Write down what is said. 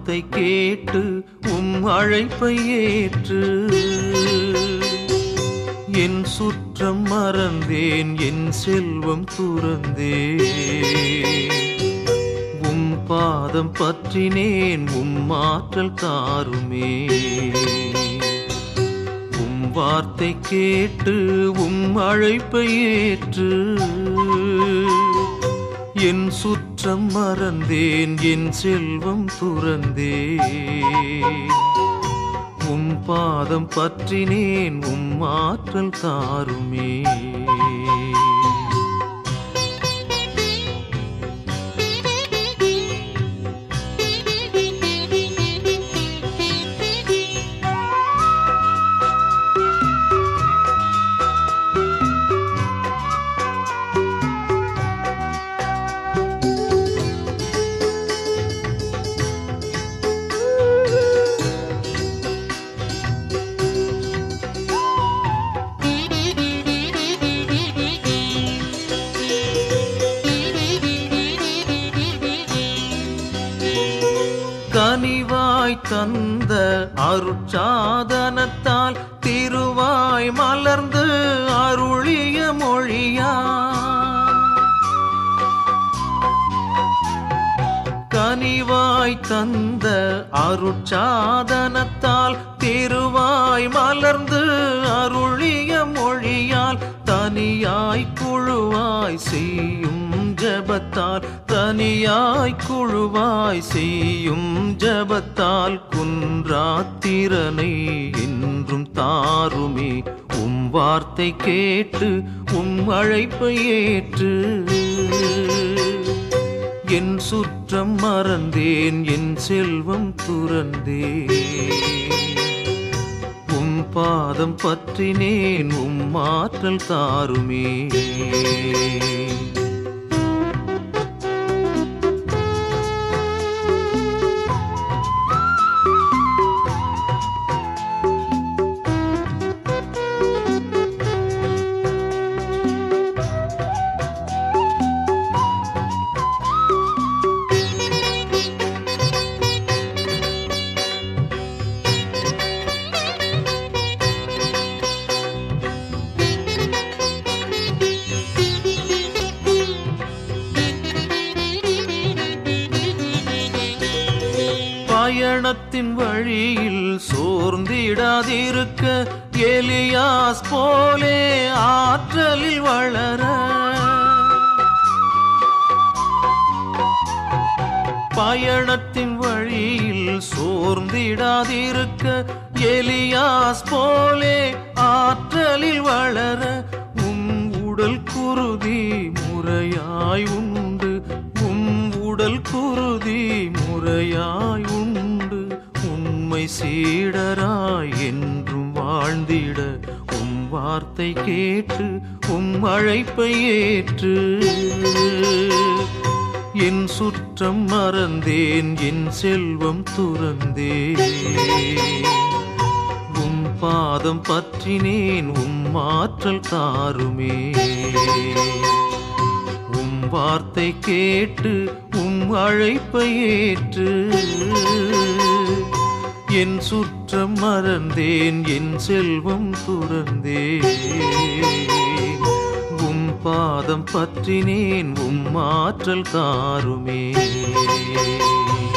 வார்த்தை கேட்டு உம் அழைப்பை ஏற்று என் சுற்றம் மறந்தேன் என் செல்வம் துறந்தே உம் பாதம் பற்றினேன் உம் ஆற்றல் தாருமே உம் வார்த்தை கேட்டு உம் அழைப்பை ஏற்று என் சுற்றம் மறந்தேன் என் செல்வம் துறந்தே உம் பாதம் பற்றினேன் உம் ஆற்றல் தாருமே கனிவாய் தந்த அருட்சாதனத்தால் திருவாய் மலர்ந்து அருளிய மொழியா கனிவாய் தந்த அருட்சாதனத்தால் திருவாய் மலர்ந்து அருளிய மொழியால் தனியாய் குழுவாய் செய்யும் ஜபத்தால் தனியாய் குழுவாய் செய்யும் ஜபத்தால் குன்றாத்திரனை என்றும் தாருமே உம் வார்த்தை கேட்டு உம் அழைப்பை ஏற்று என் சுற்றம் மறந்தேன் என் செல்வம் துறந்தே உம் பாதம் பற்றினேன் உம் ஆற்றல் தாருமே பயணத்தின் வழியில் சோர்ந்திடாதிருக்க எலியாஸ் போலே ஆற்றலில் வளர பயணத்தின் வழியில் சோர்ந்திடாதிருக்க எலியாஸ் போலே ஆற்றலில் வளர உம் உடல் குருதி முறையாய் உண்டு உம் உடல் குருதி முறையாய் உண்டு உண்மை சீடராய் என்றும் வாழ்ந்திட உம் வார்த்தை கேட்டு உம் அழைப்பை ஏற்று என் சுற்றம் மறந்தேன் என் செல்வம் துறந்தே உம் பாதம் பற்றினேன் உம் ஆற்றல் தாருமே உம் வார்த்தை கேட்டு உம் அழைப்பை ஏற்று என் சுற்றம் மறந்தேன் என் செல்வம் துறந்தே உம் பாதம் பற்றினேன் உம் ஆற்றல் தாருமே